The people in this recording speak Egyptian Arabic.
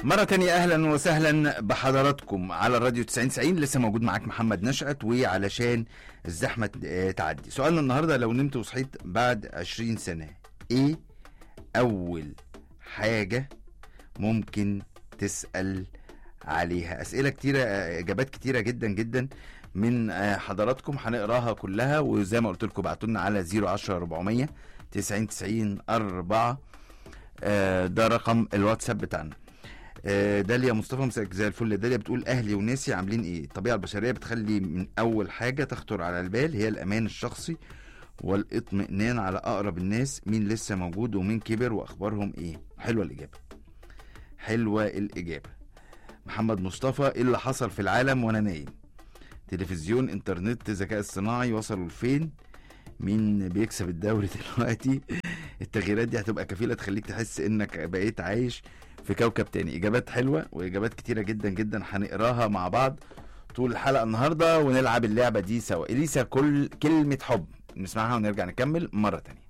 مرة تانية أهلا وسهلا بحضراتكم على الراديو 90 لسه موجود معاك محمد نشأت وعلشان الزحمة آه، تعدي سؤالنا النهاردة لو نمت وصحيت بعد 20 سنة إيه أول حاجة ممكن تسأل عليها أسئلة كتيرة آه، إجابات كتيرة جدا جدا من آه، حضراتكم هنقراها كلها وزي ما قلت لكم ابعتوا لنا على 010 400 90 90 4 آه، ده رقم الواتساب بتاعنا آه، داليا مصطفى مساك زي الفل داليا بتقول اهلي وناسي عاملين ايه الطبيعه البشريه بتخلي من اول حاجه تخطر على البال هي الامان الشخصي والاطمئنان على اقرب الناس مين لسه موجود ومين كبر واخبارهم ايه حلوه الاجابه حلوه الاجابه محمد مصطفى ايه اللي حصل في العالم وانا نايم تلفزيون انترنت ذكاء اصطناعي وصلوا لفين مين بيكسب الدوري دلوقتي التغييرات دي هتبقى كفيله تخليك تحس انك بقيت عايش في كوكب تاني اجابات حلوه واجابات كتيره جدا جدا هنقراها مع بعض طول الحلقه النهارده ونلعب اللعبه دي سوا اليسا كل كلمه حب نسمعها ونرجع نكمل مره تانية